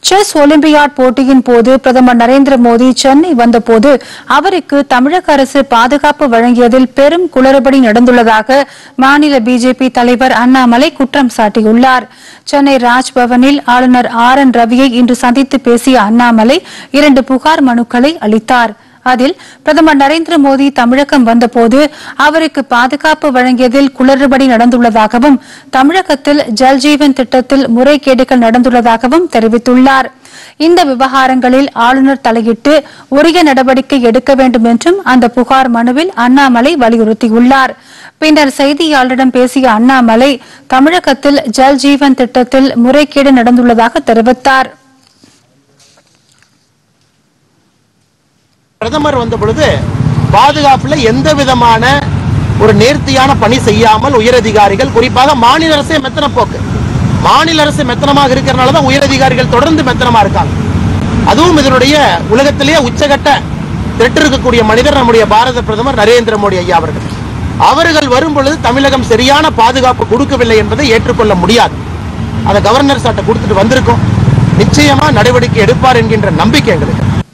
chess olympiad போட்டியின் போது பிரதமர் நரேந்திர மோடி சென்னை வந்தபோது அவருக்கு தமிழக அரசு பாதுகாப்பு வழங்கியதில் பெரும் குளறுபடி நடந்துள்ளதாக மாநில பிஜேபி தலைவர் அண்ணாமலை குற்றம் சாட்டியுள்ளார் சென்னை ராஜ்பவனில் ஆளுநர் ஆர் என் ரவியை இன்று சந்தித்து பேசிய அண்ணாமலை இரண்டு புகார் மனுக்களை அளித்தார் அதில் பிரதமர் நரேந்திர மோடி தமிழகம் வந்தபோது அவருக்கு பாதுகாப்பு வழங்கியதில் குளறுபடி நடந்துள்ளதாகவும் தமிழகத்தில் ஜல்ஜீவன் திட்டத்தில் முறைகேடுகள் நடந்துள்ளதாகவும் தெரிவித்துள்ளார் இந்த விவகாரங்களில் ஆளுநர் தலையிட்டு உரிய நடவடிக்கை எடுக்க வேண்டும் என்றும் அந்த புகார் மனுவில் அண்ணாமலை வலியுறுத்தியுள்ளார் பின்னர் செய்தியாளரிடம் பேசிய அண்ணாமலை தமிழகத்தில் ஜல் ஜீவன் திட்டத்தில் முறைகேடு நடந்துள்ளதாக தெரிவித்தார் பிரதமர் வந்த பொழுது பாதுகாப்புல எந்த விதமான ஒரு நேர்த்தியான பணி செய்யாமல் உயரதிகாரிகள் குறிப்பாக மாநில அரசே மெத்தன போக்கு மாநில அரசு மெத்தனமாக இருக்கிறனால தான் உயரதிகாரிகள் தொடர்ந்து மெத்தனமா இருக்காங்க அதுவும் இதனுடைய உலகத்திலேயே உச்சகட்ட திரட்டு இருக்கக்கூடிய மனிதர் நம்முடைய பாரத பிரதமர் நரேந்திர மோடி ஐயா அவர்கள் அவர்கள் வரும் பொழுது தமிழகம் சரியான பாதுகாப்பு கொடுக்கவில்லை என்பதை ஏற்றுக்கொள்ள முடியாது அதை கவர்னர் சாட்டை கொடுத்துட்டு வந்திருக்கோம் நிச்சயமா நடவடிக்கை எடுப்பார் என்கின்ற நம்பிக்கை எங்களுக்கு